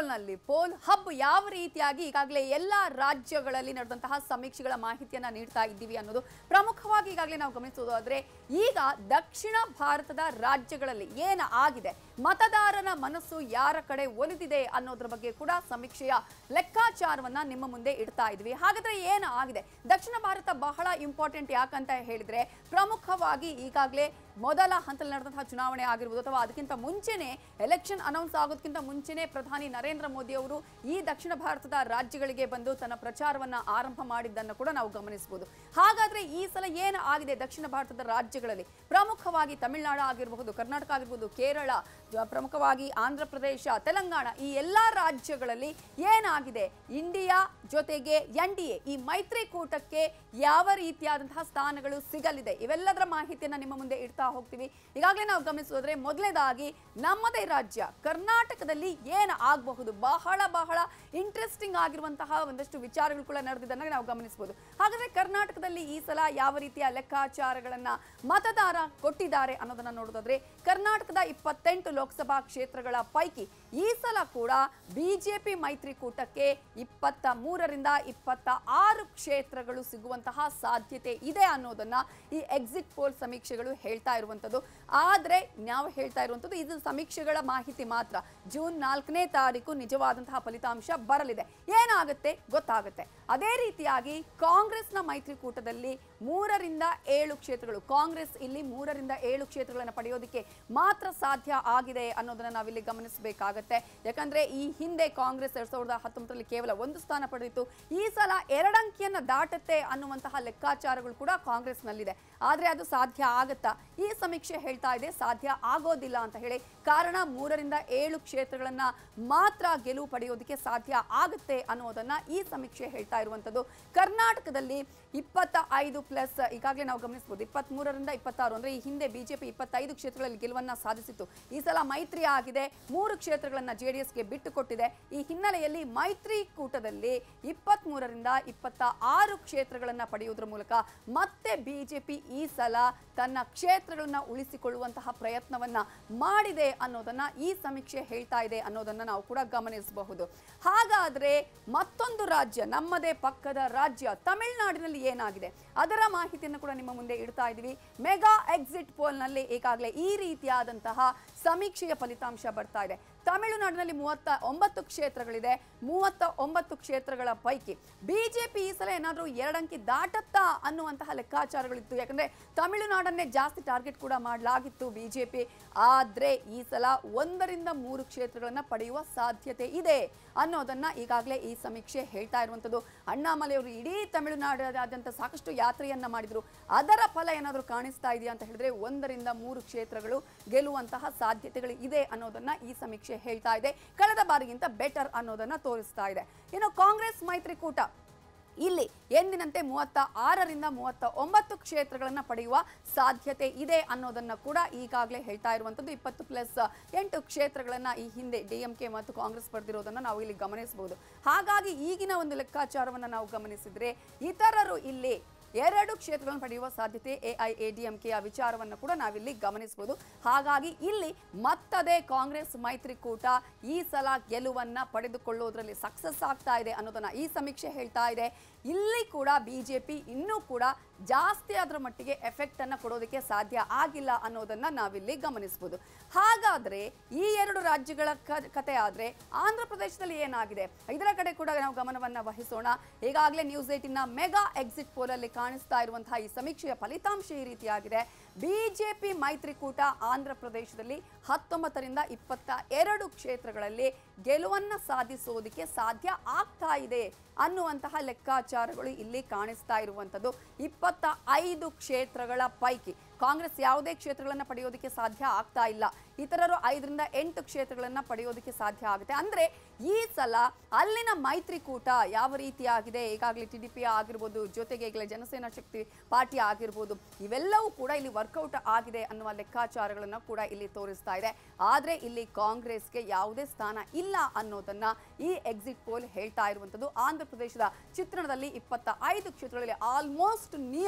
ಪೋಲ್ನಲ್ಲಿ pole hub ಯಾವ ರೀತಿಯಾಗಿ ಈಗಾಗಲೇ ಎಲ್ಲ ರಾಜ್ಯಗಳಲ್ಲಿ ನಡೆದಂತಹ ಸಮೀಕ್ಷೆಗಳ ಮಾಹಿತಿಯನ್ನ ನೀಡ್ತಾ ಇದ್ದೀವಿ ಅನ್ನೋದು ಪ್ರಮುಖವಾಗಿ ಈಗಾಗಲೇ ನಾವು ಗಮನಿಸೋದಾದ್ರೆ ಈಗ ದಕ್ಷಿಣ ಭಾರತದ ರಾಜ್ಯಗಳಲ್ಲಿ ಏನು ಆಗಿದೆ ಮತದಾರನ ಮನಸ್ಸು ಯಾರ ಕಡೆ ಒಲಿದಿದೆ ಅನ್ನೋದ್ರ ಬಗ್ಗೆ ಕೂಡ ಸಮೀಕ್ಷೆಯ ಲೆಕ್ಕಾಚಾರವನ್ನ ನಿಮ್ಮ ಮುಂದೆ ಇಡ್ತಾ ಇದ್ವಿ ಹಾಗಾದ್ರೆ ಏನು ಆಗಿದೆ ದಕ್ಷಿಣ ಭಾರತ ಬಹಳ ಇಂಪಾರ್ಟೆಂಟ್ ಯಾಕಂತ ಹೇಳಿದ್ರೆ ಪ್ರಮುಖವಾಗಿ ಈಗಾಗಲೇ ಮೊದಲ ಹಂತದಲ್ಲಿ ನಡೆದಂತಹ ಚುನಾವಣೆ ಆಗಿರ್ಬೋದು ಅಥವಾ ಅದಕ್ಕಿಂತ ಮುಂಚೆನೆ ಎಲೆಕ್ಷನ್ ಅನೌನ್ಸ್ ಆಗೋದಕ್ಕಿಂತ ಮುಂಚೆನೆ ಪ್ರಧಾನಿ ನರೇಂದ್ರ ಮೋದಿ ಅವರು ಈ ದಕ್ಷಿಣ ಭಾರತದ ರಾಜ್ಯಗಳಿಗೆ ಬಂದು ತನ್ನ ಪ್ರಚಾರವನ್ನ ಆರಂಭ ಮಾಡಿದ್ದನ್ನು ಕೂಡ ನಾವು ಗಮನಿಸಬಹುದು ಹಾಗಾದ್ರೆ ಈ ಸಲ ಏನು ಆಗಿದೆ ದಕ್ಷಿಣ ಭಾರತದ ರಾಜ್ಯಗಳಲ್ಲಿ ಪ್ರಮುಖವಾಗಿ ತಮಿಳುನಾಡು ಆಗಿರಬಹುದು ಕರ್ನಾಟಕ ಆಗಿರ್ಬೋದು ಕೇರಳ ಜ- ಪ್ರಮುಖವಾಗಿ ಆಂಧ್ರ ಪ್ರದೇಶ ತೆಲಂಗಾಣ ಈ ಎಲ್ಲಾ ರಾಜ್ಯಗಳಲ್ಲಿ ಏನಾಗಿದೆ ಇಂಡಿಯಾ ಜೊತೆಗೆ ಎನ್ ಡಿ ಎ ಈ ಮೈತ್ರಿಕೂಟಕ್ಕೆ ಯಾವ ರೀತಿಯಾದಂತಹ ಸ್ಥಾನಗಳು ಸಿಗಲಿದೆ ಇವೆಲ್ಲದರ ಮಾಹಿತಿಯನ್ನ ನಿಮ್ಮ ಮುಂದೆ ಇಡ್ತಾ ಹೋಗ್ತೀವಿ ಈಗಾಗಲೇ ನಾವು ಗಮನಿಸೋದ್ರೆ ಮೊದಲನೇದಾಗಿ ನಮ್ಮದೇ ರಾಜ್ಯ ಕರ್ನಾಟಕದಲ್ಲಿ ಏನು ಆಗಬಹುದು ಬಹಳ ಬಹಳ ಇಂಟ್ರೆಸ್ಟಿಂಗ್ ಆಗಿರುವಂತಹ ಒಂದಷ್ಟು ವಿಚಾರಗಳು ಕೂಡ ನಡೆದಿದ್ದನ್ನ ನಾವು ಗಮನಿಸಬಹುದು ಹಾಗಾದ್ರೆ ಕರ್ನಾಟಕದಲ್ಲಿ ಈ ಸಲ ಯಾವ ರೀತಿಯ ಲೆಕ್ಕಾಚಾರಗಳನ್ನ ಮತದಾರ ಕೊಟ್ಟಿದ್ದಾರೆ ಅನ್ನೋದನ್ನ ನೋಡೋದಾದ್ರೆ ಕರ್ನಾಟಕದ ಇಪ್ಪತ್ತೆಂಟು ಲೋಕಸಭಾ ಕ್ಷೇತ್ರಗಳ ಪೈಕಿ ಈ ಸಲ ಕೂಡ ಬಿಜೆಪಿ ಮೈತ್ರಿಕೂಟಕ್ಕೆ ಇಪ್ಪತ್ತ ಮೂರರಿಂದ ಇಪ್ಪತ್ತ ಆರು ಕ್ಷೇತ್ರಗಳು ಸಿಗುವಂತಹ ಸಾಧ್ಯತೆ ಇದೆ ಅನ್ನೋದನ್ನ ಈ ಎಕ್ಸಿಟ್ ಪೋಲ್ ಸಮೀಕ್ಷೆಗಳು ಹೇಳ್ತಾ ಇರುವಂಥದ್ದು ಆದ್ರೆ ನಾವು ಹೇಳ್ತಾ ಇರುವಂಥದ್ದು ಇದು ಸಮೀಕ್ಷೆಗಳ ಮಾಹಿತಿ ಮಾತ್ರ ಜೂನ್ ನಾಲ್ಕನೇ ತಾರೀಕು ನಿಜವಾದಂತಹ ಫಲಿತಾಂಶ ಬರಲಿದೆ ಏನಾಗುತ್ತೆ ಗೊತ್ತಾಗುತ್ತೆ ಅದೇ ರೀತಿಯಾಗಿ ಕಾಂಗ್ರೆಸ್ನ ಮೈತ್ರಿಕೂಟದಲ್ಲಿ ಮೂರರಿಂದ ಏಳು ಕ್ಷೇತ್ರಗಳು ಕಾಂಗ್ರೆಸ್ ಇಲ್ಲಿ ಮೂರರಿಂದ ಏಳು ಕ್ಷೇತ್ರಗಳನ್ನು ಪಡೆಯೋದಕ್ಕೆ ಮಾತ್ರ ಸಾಧ್ಯ ಆಗಿದೆ ಅನ್ನೋದನ್ನ ನಾವಿಲ್ಲಿ ಗಮನಿಸಬೇಕಾಗತ್ತೆ ಯಾಕಂದ್ರೆ ಈ ಹಿಂದೆ ಕಾಂಗ್ರೆಸ್ ಎರಡ್ ಸಾವಿರದ ಹತ್ತೊಂಬತ್ತರಲ್ಲಿ ಕೇವಲ ಒಂದು ಸ್ಥಾನ ಪಡೆದಿತ್ತು ಈ ಸಲ ಎರಡಂಕಿಯನ್ನ ದಾಟುತ್ತೆ ಅನ್ನುವಂತಹ ಲೆಕ್ಕಾಚಾರಗಳು ಕೂಡ ಕಾಂಗ್ರೆಸ್ನಲ್ಲಿದೆ ಆದ್ರೆ ಅದು ಸಾಧ್ಯ ಆಗತ್ತಾ ಈ ಸಮೀಕ್ಷೆ ಹೇಳ್ತಾ ಇದೆ ಸಾಧ್ಯ ಆಗೋದಿಲ್ಲ ಅಂತ ಹೇಳಿ ಕಾರಣ ಮೂರರಿಂದ ಏಳು ಕ್ಷೇತ್ರಗಳನ್ನ ಮಾತ್ರ ಗೆಲುವು ಪಡೆಯೋದಕ್ಕೆ ಸಾಧ್ಯ ಆಗುತ್ತೆ ಅನ್ನೋದನ್ನ ಈ ಸಮೀಕ್ಷೆ ಹೇಳ್ತಾ ಇರುವಂತದ್ದು ಕರ್ನಾಟಕದಲ್ಲಿ ಇಪ್ಪತ್ತ ಐದು ಪ್ಲಸ್ ಈಗಾಗಲೇ ನಾವು ಗಮನಿಸಬಹುದು ಇಪ್ಪತ್ತ್ ಮೂರರಿಂದ ಇಪ್ಪತ್ತಾರು ಅಂದ್ರೆ ಈ ಹಿಂದೆ ಬಿಜೆಪಿ ಇಪ್ಪತ್ತೈದು ಕ್ಷೇತ್ರಗಳಲ್ಲಿ ಗೆಲುವನ್ನ ಸಾಧಿಸಿತ್ತು ಈ ಸಲ ಮೈತ್ರಿ ಆಗಿದೆ ಮೂರು ಕ್ಷೇತ್ರಗಳನ್ನ ಜೆಡಿಎಸ್ಗೆ ಬಿಟ್ಟು ಕೊಟ್ಟಿದೆ ಈ ಹಿನ್ನೆಲೆಯಲ್ಲಿ ಮೈತ್ರಿಕೂಟದಲ್ಲಿ ಇಪ್ಪತ್ತ್ ಮೂರರಿಂದ ಇಪ್ಪತ್ತ ಆರು ಕ್ಷೇತ್ರಗಳನ್ನ ಪಡೆಯುವುದರ ಮೂಲಕ ಮತ್ತೆ ಬಿಜೆಪಿ ಈ ಸಲ ತನ್ನ ಕ್ಷೇತ್ರಗಳನ್ನ ಉಳಿಸಿಕೊಳ್ಳುವಂತಹ ಪ್ರಯತ್ನವನ್ನ ಮಾಡಿದೆ ಅನ್ನೋದನ್ನ ಈ ಸಮೀಕ್ಷೆ ಹೇಳ್ತಾ ಇದೆ ಅನ್ನೋದನ್ನ ನಾವು ಕೂಡ ಗಮನಿಸಬಹುದು ಹಾಗಾದ್ರೆ ಮತ್ತೊಂದು ರಾಜ್ಯ ನಮ್ಮದೇ ಪಕ್ಕದ ರಾಜ್ಯ ತಮಿಳುನಾಡಿನಲ್ಲಿ ಏನಾಗಿದೆ ಅದರ ಮಾಹಿತಿಯನ್ನು ಕೂಡ ನಿಮ್ಮ ಮುಂದೆ ಇಡ್ತಾ ಇದ್ದೀವಿ ಮೆಗಾ ಎಕ್ಸಿಟ್ ಪೋಲ್ನಲ್ಲಿ ಈಗಾಗಲೇ ಈ ರೀತಿಯಾದಂತಹ ಸಮೀಕ್ಷೆಯ ಫಲಿತಾಂಶ ಬರ್ತಾ ಇದೆ ತಮಿಳುನಾಡಿನಲ್ಲಿ ಮೂವತ್ತ ಒಂಬತ್ತು ಕ್ಷೇತ್ರಗಳಿದೆ ಮೂವತ್ತ ಒಂಬತ್ತು ಕ್ಷೇತ್ರಗಳ ಪೈಕಿ ಬಿಜೆಪಿ ಈ ಸಲ ಏನಾದರೂ ಎರಡಂಕಿ ದಾಟತ್ತಾ ಅನ್ನುವಂತಹ ಲೆಕ್ಕಾಚಾರಗಳಿತ್ತು ಯಾಕಂದ್ರೆ ತಮಿಳುನಾಡನ್ನೇ ಜಾಸ್ತಿ ಟಾರ್ಗೆಟ್ ಕೂಡ ಮಾಡಲಾಗಿತ್ತು ಬಿಜೆಪಿ ಆದ್ರೆ ಈ ಸಲ ಒಂದರಿಂದ ಮೂರು ಕ್ಷೇತ್ರಗಳನ್ನ ಪಡೆಯುವ ಸಾಧ್ಯತೆ ಇದೆ ಅನ್ನೋದನ್ನ ಈಗಾಗಲೇ ಈ ಸಮೀಕ್ಷೆ ಹೇಳ್ತಾ ಇರುವಂಥದ್ದು ಅಣ್ಣಾಮಲೆಯವರು ಇಡೀ ತಮಿಳುನಾಡಾದ್ಯಂತ ಸಾಕಷ್ಟು ಯಾತ್ರೆಯನ್ನ ಮಾಡಿದ್ರು ಅದರ ಫಲ ಏನಾದರೂ ಕಾಣಿಸ್ತಾ ಇದೆಯಾ ಅಂತ ಹೇಳಿದ್ರೆ ಒಂದರಿಂದ ಮೂರು ಕ್ಷೇತ್ರಗಳು ಗೆಲ್ಲುವಂತಹ ಸಾಧ್ಯತೆಗಳು ಇದೆ ಅನ್ನೋದನ್ನ ಈ ಸಮೀಕ್ಷೆ ಹೇಳ್ತಾ ಇದೆ ಕಳೆದ ಬಾರಿಗಿಂತ ಬೆಟರ್ ಅನ್ನೋದನ್ನ ತೋರಿಸ್ತಾ ಇದೆ ಇನ್ನು ಕಾಂಗ್ರೆಸ್ ಮೈತ್ರಿಕೂಟ ಇಲ್ಲಿ ಎಂದಿನಂತೆ ಮೂವತ್ತ ಆರರಿಂದ ಮೂವತ್ತ ಒಂಬತ್ತು ಕ್ಷೇತ್ರಗಳನ್ನ ಪಡೆಯುವ ಸಾಧ್ಯತೆ ಇದೆ ಅನ್ನೋದನ್ನ ಕೂಡ ಈಗಾಗಲೇ ಹೇಳ್ತಾ ಇರುವಂಥದ್ದು ಇಪ್ಪತ್ತು ಪ್ಲಸ್ ಎಂಟು ಕ್ಷೇತ್ರಗಳನ್ನ ಈ ಹಿಂದೆ ಡಿಎಂಕೆ ಮತ್ತು ಕಾಂಗ್ರೆಸ್ ಪಡೆದಿರೋದನ್ನ ನಾವು ಇಲ್ಲಿ ಗಮನಿಸಬಹುದು ಹಾಗಾಗಿ ಈಗಿನ ಒಂದು ಲೆಕ್ಕಾಚಾರವನ್ನ ನಾವು ಗಮನಿಸಿದ್ರೆ ಇತರರು ಇಲ್ಲಿ ಎರಡು ಕ್ಷೇತ್ರಗಳನ್ನು ಪಡೆಯುವ ಸಾಧ್ಯತೆ ಎಐಎಡಿಎಂಕೆಯ ವಿಚಾರವನ್ನು ಕೂಡ ನಾವಿಲ್ಲಿ ಗಮನಿಸಬಹುದು ಹಾಗಾಗಿ ಇಲ್ಲಿ ಮತ್ತದೇ ಕಾಂಗ್ರೆಸ್ ಮೈತ್ರಿಕೂಟ ಈ ಸಲ ಗೆಲುವನ್ನ ಪಡೆದುಕೊಳ್ಳೋದ್ರಲ್ಲಿ ಸಕ್ಸಸ್ ಆಗ್ತಾ ಇದೆ ಅನ್ನೋದನ್ನ ಈ ಸಮೀಕ್ಷೆ ಹೇಳ್ತಾ ಇದೆ ಇಲ್ಲಿ ಕೂಡ ಬಿಜೆಪಿ ಇನ್ನೂ ಕೂಡ ಜಾಸ್ತಿ ಅದರ ಮಟ್ಟಿಗೆ ಎಫೆಕ್ಟ್ ಅನ್ನ ಕೊಡೋದಕ್ಕೆ ಸಾಧ್ಯ ಆಗಿಲ್ಲ ಅನ್ನೋದನ್ನ ನಾವಿಲ್ಲಿ ಗಮನಿಸಬಹುದು ಹಾಗಾದ್ರೆ ಈ ಎರಡು ರಾಜ್ಯಗಳ ಕ- ಕತೆ ಆದ್ರೆ ಆಂಧ್ರ ಪ್ರದೇಶದಲ್ಲಿ ಏನಾಗಿದೆ ಇದರ ಕಡೆ ಕೂಡ ನಾವು ಗಮನವನ್ನ ವಹಿಸೋಣ ಈಗಾಗಲೇ ನ್ಯೂಸ್ ಏಟಿನ ಮೆಗಾ ಎಕ್ಸಿಟ್ ಪೋಲ್ ಅಲ್ಲಿ ಕಾಣಿಸ್ತಾ ಇರುವಂತಹ ಈ ಸಮೀಕ್ಷೆಯ ಫಲಿತಾಂಶ ಈ ರೀತಿಯಾಗಿದೆ ಬಿಜೆಪಿ ಮೈತ್ರಿಕೂಟ ಆಂಧ್ರ ಪ್ರದೇಶದಲ್ಲಿ ಹತ್ತೊಂಬತ್ತರಿಂದ ಇಪ್ಪತ್ತ ಎರಡು ಕ್ಷೇತ್ರಗಳಲ್ಲಿ ಗೆಲುವನ್ನ ಸಾಧಿಸೋದಕ್ಕೆ ಸಾಧ್ಯ ಆಗ್ತಾ ಇದೆ ಅನ್ನುವಂತಹ ಲೆಕ್ಕಾಚಾರಗಳು ಇಲ್ಲಿ ಕಾಣಿಸ್ತಾ ಇರುವಂಥದ್ದು ಇಪ್ಪತ್ತ ಐದು ಕ್ಷೇತ್ರಗಳ ಪೈಕಿ ಕಾಂಗ್ರೆಸ್ ಯಾವುದೇ ಕ್ಷೇತ್ರಗಳನ್ನ ಪಡೆಯೋದಕ್ಕೆ ಸಾಧ್ಯ ಆಗ್ತಾ ಇಲ್ಲ ಇತರರು ಐದರಿಂದ ಎಂಟು ಕ್ಷೇತ್ರಗಳನ್ನ ಪಡೆಯೋದಕ್ಕೆ ಸಾಧ್ಯ ಆಗುತ್ತೆ ಅಂದ್ರೆ ಈ ಸಲ ಅಲ್ಲಿನ ಮೈತ್ರಿಕೂಟ ಯಾವ ರೀತಿಯಾಗಿದೆ ಈಗಾಗಲೇ ಟಿ ಡಿ ಪಿ ಆಗಿರ್ಬೋದು ಜೊತೆಗೆ ಈಗಲೇ ಜನಸೇನಾ ಶಕ್ತಿ ಪಾರ್ಟಿ ಆಗಿರ್ಬೋದು ಇವೆಲ್ಲವೂ ಕೂಡ ಇಲ್ಲಿ ವರ್ಕೌಟ್ ಆಗಿದೆ ಅನ್ನುವ ಲೆಕ್ಕಾಚಾರಗಳನ್ನ ಕೂಡ ಇಲ್ಲಿ ತೋರಿಸ್ತಾ ಇದೆ ಆದ್ರೆ ಇಲ್ಲಿ ಕಾಂಗ್ರೆಸ್ಗೆ ಯಾವುದೇ ಸ್ಥಾನ ಇಲ್ಲ ಅನ್ನೋದನ್ನ ಈ ಎಕ್ಸಿಟ್ ಪೋಲ್ ಹೇಳ್ತಾ ಇರುವಂತದ್ದು ಆಂಧ್ರ ಪ್ರದೇಶದ ಚಿತ್ರಣದಲ್ಲಿ ಇಪ್ಪತ್ತ ಐದು ಕ್ಷೇತ್ರಗಳಲ್ಲಿ ಆಲ್ಮೋಸ್ಟ್ ನಿಯರ್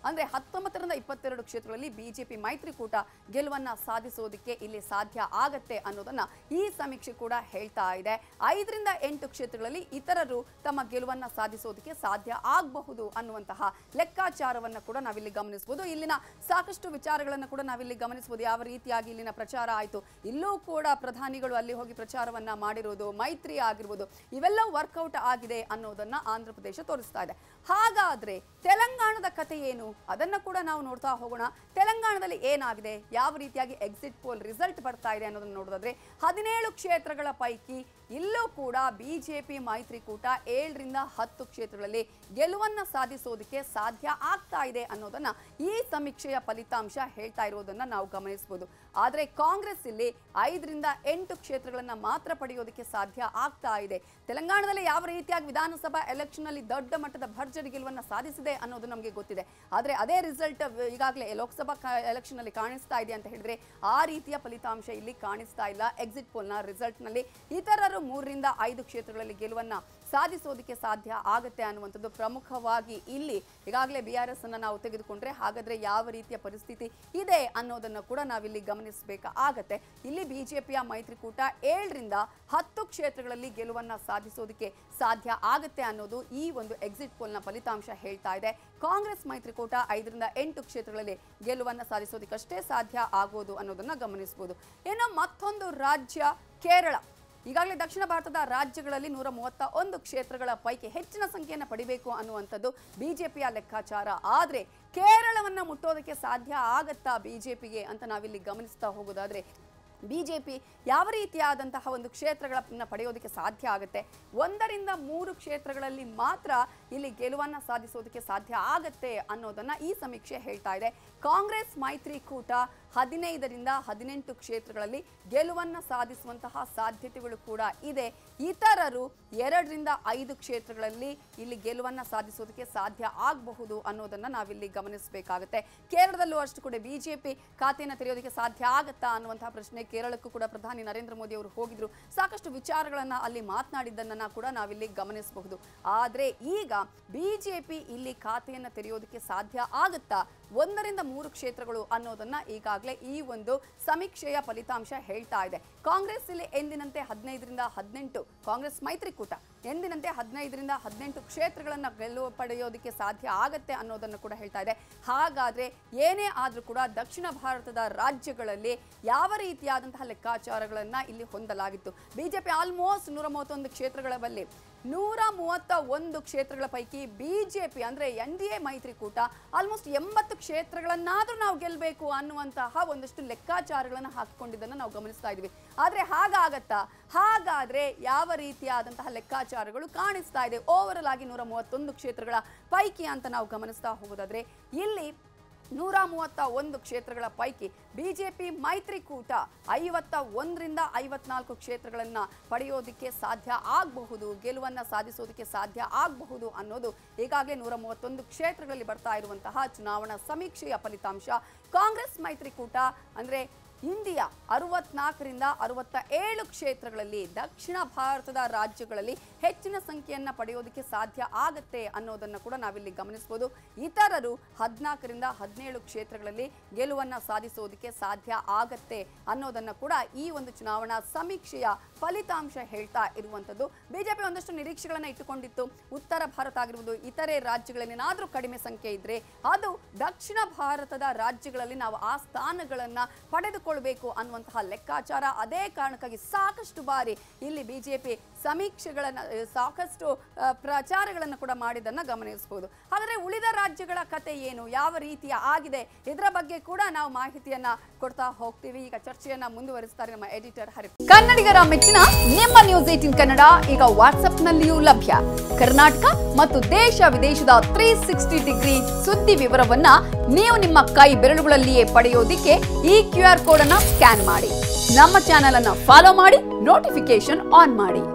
ಅಂದ್ರೆ ಹತ್ತೊಂಬತ್ತರಿಂದ ಇಪ್ಪತ್ತೆರಡು ಕ್ಷೇತ್ರಗಳಲ್ಲಿ ಬಿಜೆಪಿ ಮೈತ್ರಿಕೂಟ ಗೆಲುವನ್ನ ಸಾಧಿಸೋದಕ್ಕೆ ಇಲ್ಲಿ ಸಾಧ್ಯ ಆಗತ್ತೆ ಅನ್ನೋದನ್ನ ಈ ಸಮೀಕ್ಷೆ ಕೂಡ ಹೇಳ್ತಾ ಇದೆ ಐದರಿಂದ ಎಂಟು ಕ್ಷೇತ್ರಗಳಲ್ಲಿ ಇತರರು ತಮ್ಮ ಗೆಲುವನ್ನ ಸಾಧಿಸೋದಕ್ಕೆ ಸಾಧ್ಯ ಆಗಬಹುದು ಅನ್ನುವಂತಹ ಲೆಕ್ಕಾಚಾರವನ್ನ ಕೂಡ ನಾವಿಲ್ಲಿ ಗಮನಿಸಬಹುದು ಇಲ್ಲಿನ ಸಾಕಷ್ಟು ವಿಚಾರಗಳನ್ನು ಕೂಡ ನಾವಿಲ್ಲಿ ಗಮನಿಸಬಹುದು ಯಾವ ರೀತಿಯಾಗಿ ಇಲ್ಲಿನ ಪ್ರಚಾರ ಆಯಿತು ಇಲ್ಲೂ ಕೂಡ ಪ್ರಧಾನಿಗಳು ಅಲ್ಲಿ ಹೋಗಿ ಪ್ರಚಾರವನ್ನ ಮಾಡಿರೋದು ಮೈತ್ರಿ ಆಗಿರ್ಬೋದು ಇವೆಲ್ಲ ವರ್ಕೌಟ್ ಆಗಿದೆ ಅನ್ನೋದನ್ನ ಆಂಧ್ರ ಪ್ರದೇಶ ತೋರಿಸ್ತಾ ಇದೆ ಹಾಗಾದ್ರೆ ತೆಲಂಗಾಣದ ಕತೆ ಏನು ಅದನ್ನ ಕೂಡ ನಾವು ನೋಡ್ತಾ ಹೋಗೋಣ ತೆಲಂಗಾಣದಲ್ಲಿ ಏನಾಗಿದೆ ಯಾವ ರೀತಿಯಾಗಿ ಎಕ್ಸಿಟ್ ಪೋಲ್ ರಿಸಲ್ಟ್ ಬರ್ತಾ ಇದೆ ಅನ್ನೋದನ್ನ ನೋಡೋದಾದ್ರೆ ಹದಿನೇಳು ಕ್ಷೇತ್ರಗಳ ಪೈಕಿ ಇಲ್ಲೂ ಕೂಡ ಬಿಜೆಪಿ ಮೈತ್ರಿಕೂಟ ಏಳರಿಂದ ಹತ್ತು ಕ್ಷೇತ್ರಗಳಲ್ಲಿ ಗೆಲುವನ್ನ ಸಾಧಿಸೋದಕ್ಕೆ ಸಾಧ್ಯ ಆಗ್ತಾ ಇದೆ ಅನ್ನೋದನ್ನ ಈ ಸಮೀಕ್ಷೆಯ ಫಲಿತಾಂಶ ಹೇಳ್ತಾ ಇರೋದನ್ನ ನಾವು ಗಮನಿಸಬಹುದು ಆದ್ರೆ ಕಾಂಗ್ರೆಸ್ ಇಲ್ಲಿ ಐದರಿಂದ ಎಂಟು ಕ್ಷೇತ್ರಗಳನ್ನ ಮಾತ್ರ ಪಡೆಯೋದಕ್ಕೆ ಸಾಧ್ಯ ಆಗ್ತಾ ಇದೆ ತೆಲಂಗಾಣದಲ್ಲಿ ಯಾವ ರೀತಿಯಾಗಿ ವಿಧಾನಸಭಾ ಎಲೆಕ್ಷನ್ ಅಲ್ಲಿ ದೊಡ್ಡ ಮಟ್ಟದ ಭರ್ಜರಿ ಗೆಲುವನ್ನ ಸಾಧಿಸಿದೆ ಅನ್ನೋದು ನಮಗೆ ಗೊತ್ತಿದೆ ಆದ್ರೆ ಅದೇ ರಿಸಲ್ಟ್ ಈಗಾಗಲೇ ಲೋಕಸಭಾ ಎಲೆಕ್ಷನ್ ಅಲ್ಲಿ ಕಾಣಿಸ್ತಾ ಇದೆ ಅಂತ ಹೇಳಿದ್ರೆ ಆ ರೀತಿಯ ಫಲಿತಾಂಶ ಇಲ್ಲಿ ಕಾಣಿಸ್ತಾ ಇಲ್ಲ ಎಕ್ಸಿಟ್ ಪೋಲ್ನ ರಿಸಲ್ಟ್ ನಲ್ಲಿ ಇತರರು ಮೂರರಿಂದ ಐದು ಕ್ಷೇತ್ರಗಳಲ್ಲಿ ಗೆಲುವನ್ನ ಸಾಧಿಸೋದಕ್ಕೆ ಸಾಧ್ಯ ಆಗತ್ತೆ ಅನ್ನುವಂಥದ್ದು ಪ್ರಮುಖವಾಗಿ ಇಲ್ಲಿ ಈಗಾಗಲೇ ಬಿ ಆರ್ ಎಸ್ ಅನ್ನ ನಾವು ತೆಗೆದುಕೊಂಡ್ರೆ ಹಾಗಾದ್ರೆ ಯಾವ ರೀತಿಯ ಪರಿಸ್ಥಿತಿ ಇದೆ ಅನ್ನೋದನ್ನ ಕೂಡ ನಾವಿಲ್ಲಿ ಗಮನಿಸಬೇಕಾಗತ್ತೆ ಇಲ್ಲಿ ಬಿಜೆಪಿಯ ಮೈತ್ರಿಕೂಟ ಏಳರಿಂದ ಹತ್ತು ಕ್ಷೇತ್ರಗಳಲ್ಲಿ ಗೆಲುವನ್ನ ಸಾಧಿಸೋದಕ್ಕೆ ಸಾಧ್ಯ ಆಗತ್ತೆ ಅನ್ನೋದು ಈ ಒಂದು ಎಕ್ಸಿಟ್ ಪೋಲ್ನ ಫಲಿತಾಂಶ ಹೇಳ್ತಾ ಇದೆ ಕಾಂಗ್ರೆಸ್ ಮೈತ್ರಿಕೂಟ ಐದರಿಂದ ಎಂಟು ಕ್ಷೇತ್ರಗಳಲ್ಲಿ ಗೆಲುವನ್ನ ಸಾಧಿಸೋದಕ್ಕಷ್ಟೇ ಸಾಧ್ಯ ಆಗೋದು ಅನ್ನೋದನ್ನ ಗಮನಿಸಬಹುದು ಇನ್ನು ಮತ್ತೊಂದು ರಾಜ್ಯ ಕೇರಳ ಈಗಾಗಲೇ ದಕ್ಷಿಣ ಭಾರತದ ರಾಜ್ಯಗಳಲ್ಲಿ ನೂರ ಮೂವತ್ತ ಒಂದು ಕ್ಷೇತ್ರಗಳ ಪೈಕಿ ಹೆಚ್ಚಿನ ಸಂಖ್ಯೆಯನ್ನು ಪಡಿಬೇಕು ಅನ್ನುವಂಥದ್ದು ಬಿಜೆಪಿಯ ಲೆಕ್ಕಾಚಾರ ಆದರೆ ಕೇರಳವನ್ನ ಮುಟ್ಟೋದಕ್ಕೆ ಸಾಧ್ಯ ಆಗತ್ತಾ ಬಿಜೆಪಿಗೆ ಅಂತ ನಾವಿಲ್ಲಿ ಗಮನಿಸ್ತಾ ಹೋಗೋದಾದ್ರೆ ಬಿಜೆಪಿ ಯಾವ ರೀತಿಯಾದಂತಹ ಒಂದು ಕ್ಷೇತ್ರಗಳನ್ನ ಪಡೆಯೋದಕ್ಕೆ ಸಾಧ್ಯ ಆಗುತ್ತೆ ಒಂದರಿಂದ ಮೂರು ಕ್ಷೇತ್ರಗಳಲ್ಲಿ ಮಾತ್ರ ಇಲ್ಲಿ ಗೆಲುವನ್ನ ಸಾಧಿಸೋದಕ್ಕೆ ಸಾಧ್ಯ ಆಗತ್ತೆ ಅನ್ನೋದನ್ನ ಈ ಸಮೀಕ್ಷೆ ಹೇಳ್ತಾ ಇದೆ ಕಾಂಗ್ರೆಸ್ ಮೈತ್ರಿಕೂಟ ಹದಿನೈದರಿಂದ ಹದಿನೆಂಟು ಕ್ಷೇತ್ರಗಳಲ್ಲಿ ಗೆಲುವನ್ನ ಸಾಧಿಸುವಂತಹ ಸಾಧ್ಯತೆಗಳು ಕೂಡ ಇದೆ ಇತರರು ಎರಡರಿಂದ ಐದು ಕ್ಷೇತ್ರಗಳಲ್ಲಿ ಇಲ್ಲಿ ಗೆಲುವನ್ನ ಸಾಧಿಸೋದಕ್ಕೆ ಸಾಧ್ಯ ಆಗಬಹುದು ಅನ್ನೋದನ್ನ ನಾವಿಲ್ಲಿ ಗಮನಿಸಬೇಕಾಗುತ್ತೆ ಕೇರಳದಲ್ಲೂ ಅಷ್ಟು ಕೂಡ ಬಿಜೆಪಿ ಖಾತೆಯನ್ನು ತೆರೆಯೋದಕ್ಕೆ ಸಾಧ್ಯ ಆಗತ್ತಾ ಅನ್ನುವಂತಹ ಪ್ರಶ್ನೆ ಕೇರಳಕ್ಕೂ ಕೂಡ ಪ್ರಧಾನಿ ನರೇಂದ್ರ ಮೋದಿ ಅವರು ಹೋಗಿದ್ರು ಸಾಕಷ್ಟು ವಿಚಾರಗಳನ್ನ ಅಲ್ಲಿ ಮಾತನಾಡಿದ್ದನ್ನ ಕೂಡ ನಾವಿಲ್ಲಿ ಗಮನಿಸಬಹುದು ಆದ್ರೆ ಈಗ ಬಿಜೆಪಿ ಇಲ್ಲಿ ಖಾತೆಯನ್ನು ತೆರೆಯೋದಕ್ಕೆ ಸಾಧ್ಯ ಆಗುತ್ತಾ ಒಂದರಿಂದ ಮೂರು ಕ್ಷೇತ್ರಗಳು ಅನ್ನೋದನ್ನ ಈಗಾಗಲೇ ಈ ಒಂದು ಸಮೀಕ್ಷೆಯ ಫಲಿತಾಂಶ ಹೇಳ್ತಾ ಇದೆ ಕಾಂಗ್ರೆಸ್ ಇಲ್ಲಿ ಎಂದಿನಂತೆ ಹದಿನೈದರಿಂದ ಹದಿನೆಂಟು ಕಾಂಗ್ರೆಸ್ ಮೈತ್ರಿಕೂಟ ಎಂದಿನಂತೆ ಹದಿನೈದರಿಂದ ಹದಿನೆಂಟು ಕ್ಷೇತ್ರಗಳನ್ನ ಗೆಲುವು ಪಡೆಯೋದಕ್ಕೆ ಸಾಧ್ಯ ಆಗತ್ತೆ ಅನ್ನೋದನ್ನು ಕೂಡ ಹೇಳ್ತಾ ಇದೆ ಹಾಗಾದ್ರೆ ಏನೇ ಆದ್ರೂ ಕೂಡ ದಕ್ಷಿಣ ಭಾರತದ ರಾಜ್ಯಗಳಲ್ಲಿ ಯಾವ ರೀತಿಯಾದಂತಹ ಲೆಕ್ಕಾಚಾರಗಳನ್ನ ಇಲ್ಲಿ ಹೊಂದಲಾಗಿತ್ತು ಬಿಜೆಪಿ ಆಲ್ಮೋಸ್ಟ್ ನೂರ ಮೂವತ್ತೊಂದು ಕ್ಷೇತ್ರಗಳ ಬಲ್ಲಿ ನೂರ ಮೂವತ್ತ ಒಂದು ಕ್ಷೇತ್ರಗಳ ಪೈಕಿ ಬಿಜೆಪಿ ಅಂದ್ರೆ ಎನ್ ಡಿ ಎ ಮೈತ್ರಿಕೂಟ ಆಲ್ಮೋಸ್ಟ್ ಎಂಬತ್ತು ಕ್ಷೇತ್ರಗಳನ್ನಾದ್ರೂ ನಾವು ಗೆಲ್ಲಬೇಕು ಅನ್ನುವಂತಹ ಒಂದಷ್ಟು ಲೆಕ್ಕಾಚಾರಗಳನ್ನು ಹಾಕಿಕೊಂಡಿದ್ದನ್ನು ನಾವು ಗಮನಿಸ್ತಾ ಇದ್ವಿ ಆದ್ರೆ ಹಾಗಾಗತ್ತಾ ಹಾಗಾದ್ರೆ ಯಾವ ರೀತಿಯಾದಂತಹ ಲೆಕ್ಕಾಚಾರಗಳು ಕಾಣಿಸ್ತಾ ಇದೆ ಓವರಲ್ ಆಗಿ ನೂರ ಮೂವತ್ತೊಂದು ಕ್ಷೇತ್ರಗಳ ಪೈಕಿ ಅಂತ ನಾವು ಗಮನಿಸ್ತಾ ಹೋಗೋದಾದ್ರೆ ಇಲ್ಲಿ ನೂರ ಮೂವತ್ತ ಒಂದು ಕ್ಷೇತ್ರಗಳ ಪೈಕಿ ಬಿಜೆಪಿ ಮೈತ್ರಿಕೂಟ ಐವತ್ತ ಒಂದರಿಂದ ಐವತ್ನಾಲ್ಕು ಕ್ಷೇತ್ರಗಳನ್ನ ಪಡೆಯೋದಕ್ಕೆ ಸಾಧ್ಯ ಆಗಬಹುದು ಗೆಲುವನ್ನ ಸಾಧಿಸೋದಕ್ಕೆ ಸಾಧ್ಯ ಆಗಬಹುದು ಅನ್ನೋದು ಈಗಾಗಲೇ ನೂರ ಮೂವತ್ತೊಂದು ಕ್ಷೇತ್ರಗಳಲ್ಲಿ ಬರ್ತಾ ಇರುವಂತಹ ಚುನಾವಣಾ ಸಮೀಕ್ಷೆಯ ಫಲಿತಾಂಶ ಕಾಂಗ್ರೆಸ್ ಮೈತ್ರಿಕೂಟ ಅಂದ್ರೆ ಇಂಡಿಯಾ ಅರವತ್ನಾಲ್ಕರಿಂದ ಅರವತ್ತ ಏಳು ಕ್ಷೇತ್ರಗಳಲ್ಲಿ ದಕ್ಷಿಣ ಭಾರತದ ರಾಜ್ಯಗಳಲ್ಲಿ ಹೆಚ್ಚಿನ ಸಂಖ್ಯೆಯನ್ನ ಪಡೆಯೋದಕ್ಕೆ ಸಾಧ್ಯ ಆಗತ್ತೆ ಅನ್ನೋದನ್ನ ಕೂಡ ನಾವಿಲ್ಲಿ ಗಮನಿಸಬಹುದು ಇತರರು ಹದಿನಾಲ್ಕರಿಂದ ಹದಿನೇಳು ಕ್ಷೇತ್ರಗಳಲ್ಲಿ ಗೆಲುವನ್ನ ಸಾಧಿಸೋದಕ್ಕೆ ಸಾಧ್ಯ ಆಗತ್ತೆ ಅನ್ನೋದನ್ನ ಕೂಡ ಈ ಒಂದು ಚುನಾವಣಾ ಸಮೀಕ್ಷೆಯ ಫಲಿತಾಂಶ ಹೇಳ್ತಾ ಇರುವಂತದ್ದು ಬಿಜೆಪಿ ಒಂದಷ್ಟು ನಿರೀಕ್ಷೆಗಳನ್ನ ಇಟ್ಟುಕೊಂಡಿತ್ತು ಉತ್ತರ ಭಾರತ ಆಗಿರ್ಬೋದು ಇತರೆ ರಾಜ್ಯಗಳಲ್ಲಿ ಏನಾದ್ರೂ ಕಡಿಮೆ ಸಂಖ್ಯೆ ಇದ್ರೆ ಅದು ದಕ್ಷಿಣ ಭಾರತದ ರಾಜ್ಯಗಳಲ್ಲಿ ನಾವು ಆ ಸ್ಥಾನಗಳನ್ನ ಪಡೆದುಕೊಳ್ಬೇಕು ಅನ್ನುವಂತಹ ಲೆಕ್ಕಾಚಾರ ಅದೇ ಕಾರಣಕ್ಕಾಗಿ ಸಾಕಷ್ಟು ಬಾರಿ ಇಲ್ಲಿ ಬಿಜೆಪಿ ಸಮೀಕ್ಷೆಗಳನ್ನ ಆ, ಸಾಕಷ್ಟು ಆ, ಪ್ರಚಾರಗಳನ್ನು ಕೂಡ ಮಾಡಿದ್ದನ್ನ ಗಮನಿಸಬಹುದು ಹಾಗಾದ್ರೆ ಉಳಿದ ರಾಜ್ಯಗಳ ಕತೆ ಏನು ಯಾವ ರೀತಿಯ ಆಗಿದೆ ಇದರ ಬಗ್ಗೆ ಕೂಡ ನಾವು ಮಾಹಿತಿಯನ್ನ ಕೊಡ್ತಾ ಹೋಗ್ತೀವಿ ಈಗ ಚರ್ಚೆಯನ್ನ ಮುಂದುವರಿಸ್ತಾರೆ ನಮ್ಮ ಎಡಿಟರ್ ಹರಿ ಕನ್ನಡಿಗರ ಮೆಚ್ಚಿನ ನಿಮ್ಮ ನ್ಯೂಸ್ ಏಟಿನ್ ಕನ್ನಡ ಈಗ ವಾಟ್ಸ್ಆಪ್ ನಲ್ಲಿಯೂ ಲಭ್ಯ ಕರ್ನಾಟಕ ಮತ್ತು ದೇಶ ವಿದೇಶದ ತ್ರೀ ಸಿಕ್ಸ್ಟಿ ಡಿಗ್ರಿ ಸುದ್ದಿ ವಿವರವನ್ನ ನೀವು ನಿಮ್ಮ ಕೈ ಬೆರಳುಗಳಲ್ಲಿಯೇ ಪಡೆಯೋದಿಕ್ಕೆ ಈ ಕ್ಯೂ ಆರ್ ಕೋಡ್ ಅನ್ನ ಸ್ಕ್ಯಾನ್ ಮಾಡಿ ನಮ್ಮ ಚಾನೆಲ್ ಅನ್ನ ಫಾಲೋ ಮಾಡಿ ನೋಟಿಫಿಕೇಶನ್ ಆನ್ ಮಾಡಿ